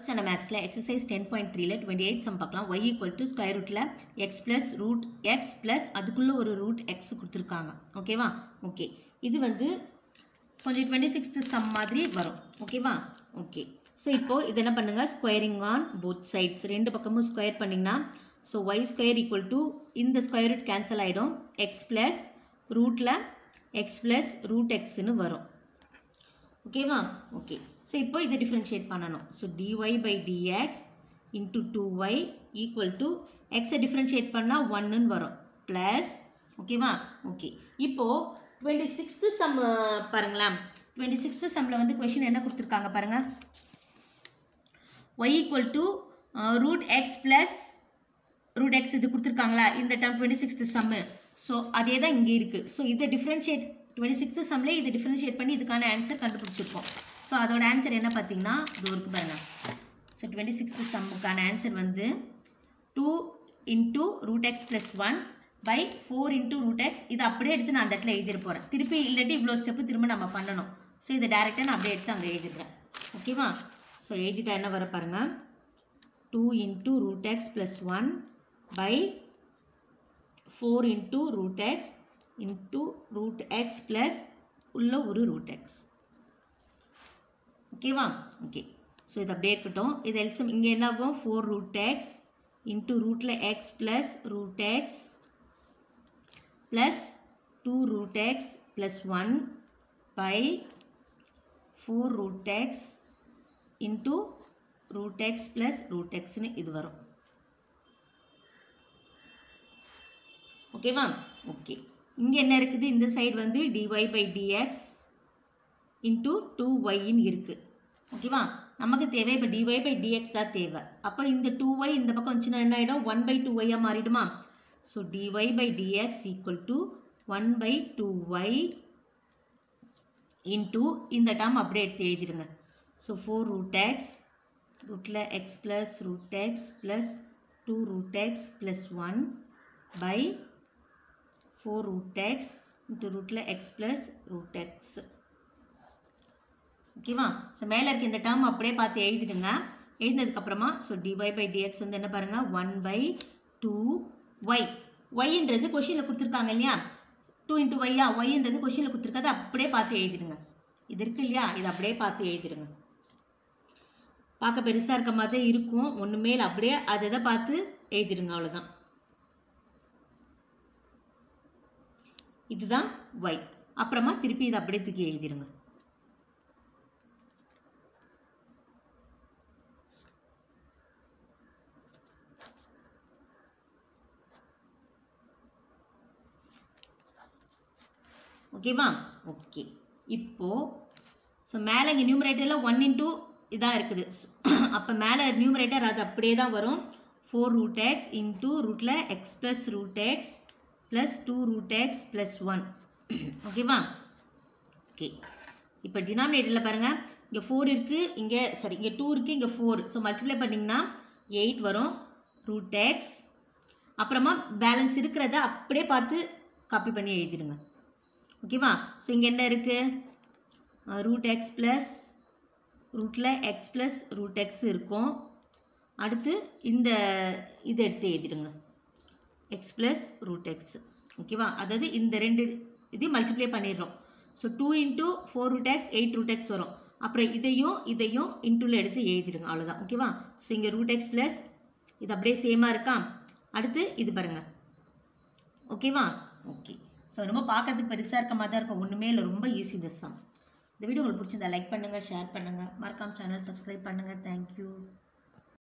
standard மேக்ஸில் exercise ten point த்ரீல twenty eight sum பார்க்கலாம் ஒய் ஈக்குவல் டு ஸ்கொயர் ரூட்டில் x plus root x plus அதுக்குள்ளே ஒரு ரூட் எக்ஸ் கொடுத்துருக்காங்க ஓகேவா ஓகே இது வந்து கொஞ்சம் டுவெண்ட்டி சிக்ஸ்த்து சம் மாதிரி வரும் ஓகேவா ஓகே ஸோ இப்போது இது என்ன பண்ணுங்கள் ஸ்கொயரிங் ஆன் போத் சைட்ஸ் ரெண்டு பக்கமும் ஸ்கொயர் பண்ணிங்கன்னா so y square equal to இந்த ஸ்கொயர் ரூட் கேன்சல் ஆகிடும் எக்ஸ் ப்ளஸ் ரூட்டில் எக்ஸ் ப்ளஸ் ரூட் எக்ஸ்னு வரும் ஓகேவா ஓகே ஸோ இப்போ இதை டிஃப்ரென்ஷியேட் பண்ணணும் so d y by d x into two y equal to எக்ஸை டிஃப்ரென்ஷியேட் பண்ணால் ஒன்றுன்னு வரும் ப்ளஸ் ஓகேவா ஓகே இப்போது டுவெண்ட்டி சிக்ஸ்த்து சம் பாருங்களேன் டுவெண்ட்டி சிக்ஸ்த்து சம்மில் வந்து கொஷின் என்ன கொடுத்துருக்காங்க பாருங்கள் y equal to root x plus root x இது கொடுத்துருக்காங்களா இந்த term twenty sixth sum so அதே தான் இங்கே இருக்குது ஸோ இதை டிஃப்ரென்ஷியேட் டுவெண்ட்டி சிக்ஸ்த்து சம்மில் இதை டிஃப்ரென்ஷியேட் பண்ணி இதுக்கான ஆன்சர் கண்டுபிடிச்சிருப்போம் ஸோ அதோட ஆன்சர் என்ன பார்த்தீங்கன்னா இது இருக்கு பாருங்க ஸோ டுவெண்ட்டி சிக்ஸ்த்து சம்முக்கான ஆன்சர் வந்து two into root x plus one by four into root x இது அப்படியே எடுத்து நான் அந்த இடத்துல எழுதிட போகிறேன் திருப்பி இல்லாட்டி இவ்வளோ ஸ்டெப்பு திரும்ப நம்ம பண்ணணும் ஸோ இதை டேரெக்டாக நான் அப்படியே எடுத்து அங்கே எழுதிடுறேன் ஓகேவா ஸோ எழுதிட்டா என்ன வர பாருங்கள் two into root x plus one by four into root x into root x plus உள்ள ஒரு ரூட் எக்ஸ் ஓகேவா ஓகே ஸோ இது அப்படியே இருக்கட்டும் இது எல்சம் இங்கே என்ன ஆகும் ஃபோர் ரூட் எக்ஸ் இன்ட்டு ரூட்டில் x plus root x plus two root x plus one by four root x into root x plus root எக்ஸ்னு இது வரும் ஓகேவா ஓகே இங்கே என்ன இருக்குது இந்த சைடு வந்து d y by d x into two ஒய்ன்னு இருக்குது ஓகேவா நமக்கு தேவை இப்போ டிஒய் பை டிஎக்ஸ் தான் தேவை அப்போ இந்த டூ ஒய் இந்த பக்கம் வந்துச்சுன்னா என்ன ஆகிடும் ஒன் பை டூ ஒய்யாக மாறிடுமா so d y by d x equal to one by two y into இந்த டேர்ம் அப்படியே எடுத்து எழுதிடுங்க ஸோ ஃபோர் ரூட் எக்ஸ் ரூட்டில் x plus root x plus two root x plus one by four root x into ரூட்டில் x plus root x ஓகேவா so மேலே இருக்க இந்த டேர்ம் அப்படியே பார்த்து எழுதிடுங்க எழுதினதுக்கப்புறமா ஸோ டிஒய் பை டிஎக்ஸ் வந்து என்ன பாருங்கள் ஒன் பை டூ ஒய் ஒய்ன்றது கொஷினில் கொடுத்துருக்காங்க இல்லையா டூ இன்ட்டு ஒய்யா ஒய்ன்றது கொஷினில் கொடுத்துருக்காது அப்படியே பார்த்து எழுதிடுங்க இது இருக்கு இல்லையா இது அப்படியே பார்த்து எழுதிடுங்க பார்க்க பெருசாக இருக்க மாதிரி இருக்கும் ஒன்று மேல் அப்படியே அதை இதை பார்த்து எழுதிடுங்க அவ்வளோதான் இதுதான் ஒய் அப்புறமா திருப்பி இதை அப்படியே தூக்கி எழுதிடுங்க ஓகேவா ஓகே இப்போது ஸோ மேலே இங்கே நியூமரேட்டரில் ஒன் இன்டூ இதாக இருக்குது அப்போ மேலே நியூமரேட்டர் அது அப்படியே தான் வரும் ஃபோர் ரூட் எக்ஸ் இன்டூ ரூட்டில் x plus root x plus two root x plus one ஓகேவா ஓகே இப்போ டினாமினேட்டரில் பாருங்கள் இங்கே ஃபோர் இருக்குது இங்கே சாரி இங்கே டூ இருக்குது இங்கே ஃபோர் ஸோ மல்டிப்ளை பண்ணிங்கன்னா எயிட் வரும் ரூட் எக்ஸ் அப்புறமா பேலன்ஸ் இருக்கிறத அப்படியே பார்த்து காப்பி பண்ணி எழுதிடுங்க ஓகேவா ஸோ இங்கே என்ன இருக்குது ரூட் எக்ஸ் ப்ளஸ் ரூட்டில் எக்ஸ் ப்ளஸ் ரூட் எக்ஸ் இருக்கும் அடுத்து இந்த இதை எடுத்து எழுதிடுங்க எக்ஸ் ப்ளஸ் ரூட் எக்ஸ் ஓகேவா அதாவது இந்த ரெண்டு இதையும் மல்டிப்ளை பண்ணிடுறோம் so two into four root x eight root x வரும் அப்புறம் இதையும் இதையும் இன்டூவில் எடுத்து எழுதிடுங்க அவ்வளோதான் ஓகேவா ஸோ இங்கே ரூட் எக்ஸ் ப்ளஸ் இது அப்படியே சேமாக இருக்கா அடுத்து இது பாருங்கள் ஓகேவா ஓகே ஸோ ரொம்ப பார்க்கறதுக்கு பெருசாக இருக்க மாதிரி தான் இருக்கும் ஒன்றுமே இல்லை ரொம்ப ஈஸி இந்த சம் இந்த வீடியோ உங்களுக்கு பிடிச்சிருந்தா லைக் பண்ணுங்கள் ஷேர் பண்ணுங்கள் மறக்காம சேனல் சப்ஸ்கிரைப் பண்ணுங்கள் தேங்க்யூ